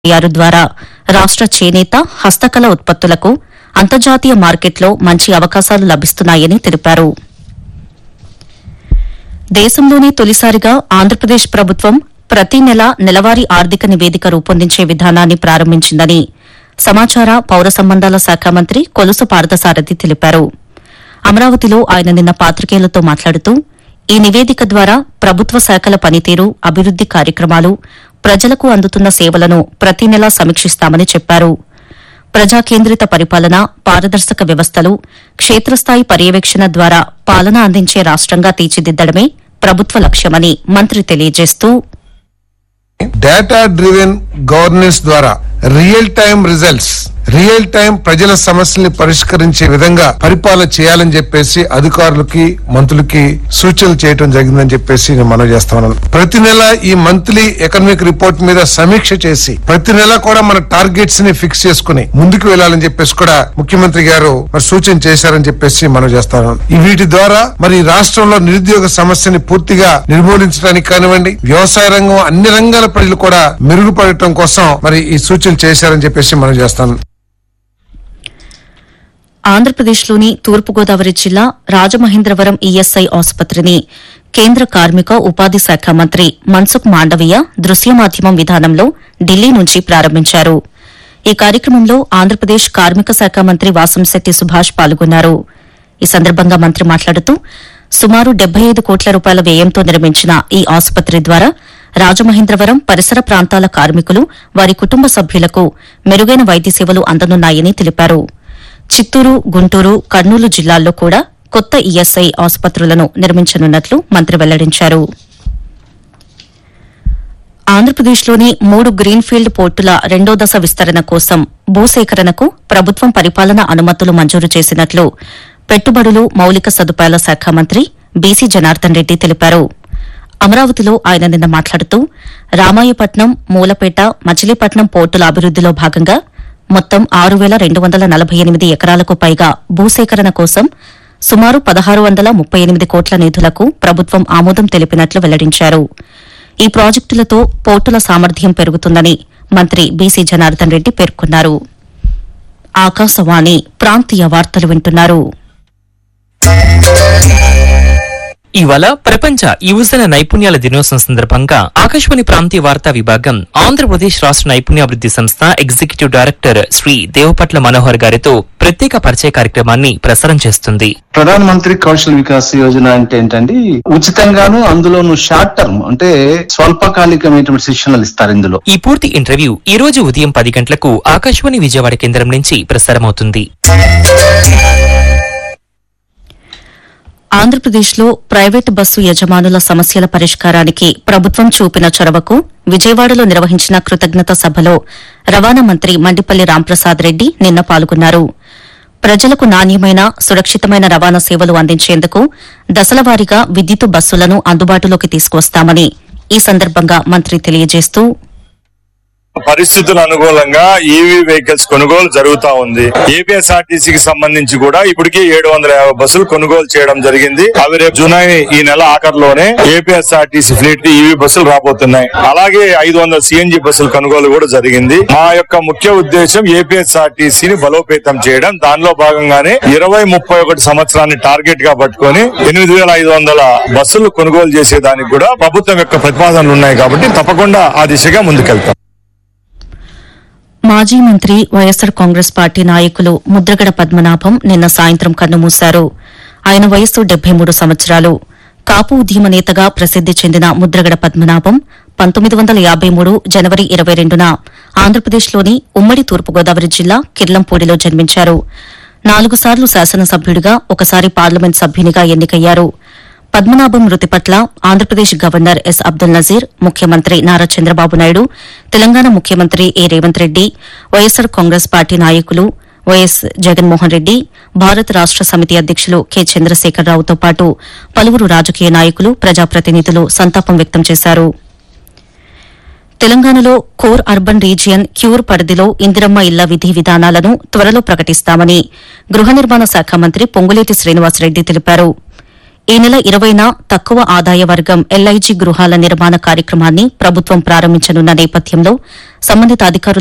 ఆరు ద్వారా రాష్ట చేనేత హస్తకళ ఉత్పత్తులకు అంతర్జాతీయ మార్కెట్లో మంచి అవకాశాలు లభిస్తున్నాయని తెలిపారు దేశంలోనే తొలిసారిగా ఆంధ్రప్రదేశ్ ప్రభుత్వం ప్రతి నెల నెలవారీ ఆర్థిక నివేదిక రూపొందించే విధానాన్ని ప్రారంభించిందని సమాచార పౌర సంబంధాల శాఖ మంత్రి కొలుసు పార్థసారథి తెలిపారు అమరావతిలో ఆయన నిన్న పాత్రికేయులతో మాట్లాడుతూ ఈ నివేదిక ద్వారా ప్రభుత్వ శాఖల పనితీరు అభివృద్ది కార్యక్రమాలు ప్రజలకు అందుతున్న సేవలను ప్రతి నెలా సమీక్షిస్తామని చెప్పారు ప్రజా కేంద్రిత పరిపాలన పారదర్శక వ్యవస్థలు క్షేత్రస్థాయి పర్యవేక్షణ ద్వారా పాలన అందించే రాష్టంగా తీర్చిదిద్దడమే ప్రభుత్వ లక్ష్యమని మంత్రి తెలియజేస్తూ డేటా డ్రివెన్ గవర్నెన్స్ ద్వారా real time results real time ప్రజల సమస్యల్ని పరిష్కరించే విధంగా పరిపాలన చేయాలని చెప్పేసి అధికారులకి మంత్రులకి సూచనలు చేయడం జరిగిందని చెప్పేసి నేను మనవి చేస్తా ఉన్నాను ప్రతి నెల ఈ మంత్లీ ఎకనామిక్ రిపోర్ట్ మీద సమీక్ష చేసి ప్రతి నెల కూడా మన టార్గెట్స్ ని ఫిక్స్ చేసుకుని ముందుకు వెళ్ళాలని చెప్పేసి కూడా ముఖ్యమంత్రి గారు మరి సూచన చేశారని చెప్పేసి మనం చేస్తాను ఈ వీటి ద్వారా మరి రాష్ట్రంలో నిరుద్యోగ సమస్యని పూర్తిగా నిర్మూలించడానికి కానివ్వండి వ్యవసాయ రంగం అన్ని రంగాల ప్రజలు కూడా మెరుగుపడటం కోసం మరి ఈ సూచనలు చేశారని చెప్పేసి మనం చేస్తాను ఆంధ్రప్రదేశ్లోని తూర్పుగోదావరి జిల్లా రాజమహేంద్రవరం ఈఎస్ఐ ఆసుపత్రిని కేంద్ర కార్మిక ఉపాధి శాఖ మంత్రి మన్సుఖ్ మాండవీయ దృశ్య మాధ్యమం విధానంలో ఢిల్లీ నుంచి ప్రారంభించారు ఈ కార్యక్రమంలో ఆంధ్రప్రదేశ్ కార్మిక శాఖ మంత్రి వాసంశెట్టి సుభాష్ పాల్గొన్నారు ఈ సందర్భంగా మంత్రి మాట్లాడుతూ సుమారు డెబ్బై ఐదు కోట్ల రూపాయల వ్యయంతో నిర్మించిన ఈ ఆసుపత్రి ద్వారా రాజమహేంద్రవరం పరిసర ప్రాంతాల కార్మికులు వారి కుటుంబ సభ్యులకు మెరుగైన వైద్య సేవలు అందనున్నాయని తెలిపారు చిత్తూరు గుంటూరు కర్నూలు జిల్లాల్లో కూడా కొత్త ఈఎస్ఐ ఆసుపత్రులను నిర్మించనున్నట్లు మంత్రి వెల్లడించారు ఆంధ్రప్రదేశ్లోని మూడు గ్రీన్ఫీల్డ్ పోర్టుల రెండో దశ విస్తరణ కోసం భూసేకరణకు ప్రభుత్వం పరిపాలన అనుమతులు మంజూరు చేసినట్లు పెట్టుబడులు మౌలిక సదుపాయాల శాఖ మంత్రి బీసీ జనార్దన్ రెడ్డి తెలిపారు అమరావతిలో ఆయన నిన్న మాట్లాడుతూ రామాయపట్నం మూలపేట మచిలీపట్నం పోర్టుల అభివృద్దిలో భాగంగా మొత్తం ఆరు వేల రెండు వందల నలభై ఎనిమిది ఎకరాలకు పైగా భూసేకరణ కోసం సుమారు పదహారు వందల ముప్పై ఎనిమిది కోట్ల నిధులకు ప్రభుత్వం ఆమోదం తెలిపినట్లు వెల్లడించారు ఈ ప్రాజెక్టులతో పోర్టుల సామర్థ్యం పెరుగుతుందని మంత్రి బీసీ జనార్దన్ రెడ్డి పేర్కొన్నారు ఆకాశవాణి ప్రాంతీయ వార్తలు వింటున్నారు ఇవాళ ప్రపంచ యువజన నైపుణ్యాల దినోత్సవం సందర్భంగా ఆకాశవాణి ప్రాంతీయ వార్తా విభాగం ఆంధ్రప్రదేశ్ రాష్ట్ర నైపుణ్యాభివృద్ధి సంస్థ ఎగ్జిక్యూటివ్ డైరెక్టర్ శ్రీ దేవపట్ల మనోహర్ గారితో ప్రత్యేక పరిచయ కార్యక్రమాన్ని ప్రసారం చేస్తుంది ప్రధాన మంత్రి కౌశల్ వికాస్ యోజన అంటే ఏంటంటే ఉచితంగాను అందులోను షార్ట్ టర్మ్ అంటే స్వల్పకాలికమైనటువంటి శిక్షణలు ఇస్తారు ఇందులో ఈ పూర్తి ఇంటర్వ్యూ ఈ రోజు ఉదయం పది గంటలకు ఆకాశవాణి విజయవాడ కేంద్రం నుంచి ప్రసారమవుతుంది ఆంధ్రప్రదేశ్లో ప్రైవేటు బస్సు యజమానుల సమస్యల పరిష్కారానికి ప్రభుత్వం చూపిన చొరవకు విజయవాడలో నిర్వహించిన కృతజ్ఞత సభలో రవాణా మంత్రి మండిపల్లి రాంప్రసాద్ రెడ్డి నిన్న పాల్గొన్నారు ప్రజలకు నాణ్యమైన సురక్షితమైన రవాణా సేవలు అందించేందుకు దశలవారీగా విద్యుత్ బస్సులను అందుబాటులోకి తీసుకువస్తామని ఈ సందర్భంగా మంత్రి తెలియజేస్తూ పరిస్థితుల అనుకూలంగా ఈవీ వెహికల్స్ కొనుగోలు జరుగుతా ఉంది ఏపీఎస్ఆర్టీసీకి సంబంధించి కూడా ఇప్పటికీ ఏడు వందల యాభై బస్సులు కొనుగోలు చేయడం జరిగింది అవి రేపు జూలై ఈ నెల ఆఖరిలోనే ఏపీఎస్ఆర్టీసీ ఫ్లీట్ ఈవీ బస్సులు రాబోతున్నాయి అలాగే ఐదు వందల సిఎన్జి బస్సులు కొనుగోలు కూడా జరిగింది మా యొక్క ముఖ్య ఉద్దేశం ఏపీఎస్ఆర్టీసీని బలోపేతం చేయడం దానిలో భాగంగానే ఇరవై ముప్పై ఒకటి సంవత్సరాన్ని టార్గెట్ గా పట్టుకొని ఎనిమిది వేల ఐదు వందల బస్సులు కొనుగోలు చేసేదానికి కూడా ప్రభుత్వం యొక్క ప్రతిపాదనలు ఉన్నాయి కాబట్టి తప్పకుండా ఆ దిశగా ముందుకెళ్తాం మాజీ మంత్రి వైఎస్సార్ కాంగ్రెస్ పార్టీ నాయకులు ముద్రగడ పద్మనాభం నిన్న సాయంత్రం కన్నుమూశారు ఆయన వయస్సు డెబ్బై మూడు సంవత్సరాలు కాపు ఉద్యమ నేతగా ప్రసిద్ది చెందిన ముద్రగడ పద్మనాభం పంతొమ్మిది వందల యాబై మూడు జనవరి ఇరవై రెండున ఆంధ్రప్రదేశ్లోని ఉమ్మడి తూర్పుగోదావరి జిల్లా కిర్లంపూడిలో జన్మించారు నాలుగు సార్లు శాసనసభ్యుడిగా ఒకసారి పార్లమెంట్ సభ్యునిగా ఎన్నికయ్యారు పద్మనాభం మృతి పట్ల ఆంధ్రప్రదేశ్ గవర్నర్ ఎస్ అబ్దుల్ నజీర్ ముఖ్యమంత్రి నారా చంద్రబాబు నాయుడు తెలంగాణ ముఖ్యమంత్రి A Revanth Reddy YSR Congress party నాయకులు వైఎస్ జగన్మోహన్ రెడ్డి భారత రాష్ట సమితి అధ్యకులు కె చంద్రశేఖరరావుతో పాటు పలువురు రాజకీయ నాయకులు ప్రజాప్రతినిధులు సంతాపం వ్యక్తం చేశారు తెలంగాణలో కోర్ అర్బన్ రీజియన్ క్యూర్ పరిధిలో ఇందిరమ్మ ఇళ్ల విధి విధానాలను త్వరలో ప్రకటిస్తామని గృహ నిర్మాణ శాఖ మంత్రి పొంగులేటి శ్రీనివాసరెడ్డి తెలిపారు ఈ నెల ఇరవైన తక్కువ ఆదాయ వర్గం ఎల్ఐజీ గృహాల నిర్మాణ కార్యక్రమాన్ని ప్రభుత్వం ప్రారంభించనున్న నేపథ్యంలో సంబంధిత అధికారులు